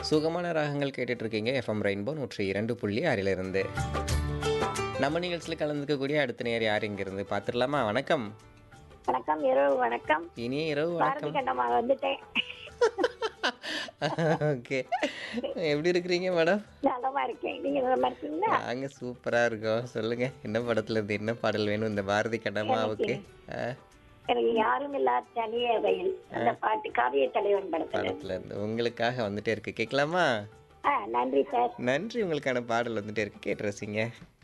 சுகமான ராகங்கள் கேட்டுட்டு இருக்கீங்க எஃப்எம் ரெயின்போ நூற்றி இரண்டு புள்ளி ஆறிலிருந்து நம்ம நிகழ்ச்சியில் கலந்துக்கக்கூடிய அடுத்த நேர் யார் இங்கிருந்து பார்த்துடலாமா வணக்கம் வணக்கம் இரவு வணக்கம் இனிய இரவு பாரதி வணக்கம் கண்டமாக வந்துட்டேன் ஓகே எப்படி இருக்கிறீங்க மேடம் நலமா இருக்கேன் நீங்க நலமா இருக்கீங்களா நாங்க சூப்பரா இருக்கோம் சொல்லுங்க என்ன படத்துல இருந்து என்ன பாடல் வேணும் இந்த பாரதி கண்ணம்மாவுக்கு ஆ, எனக்கு யாரும் இல்லாத தனிய வயல் அந்த பாட்டு காவிய தலைவன் படத்துல படத்துல இருந்து உங்களுக்காக வந்துட்டே இருக்கு கேட்கலாமா ஆ நன்றி சார் நன்றி உங்களுக்கான பாடல் வந்துட்டே இருக்கு கேட்டு ரசிங்க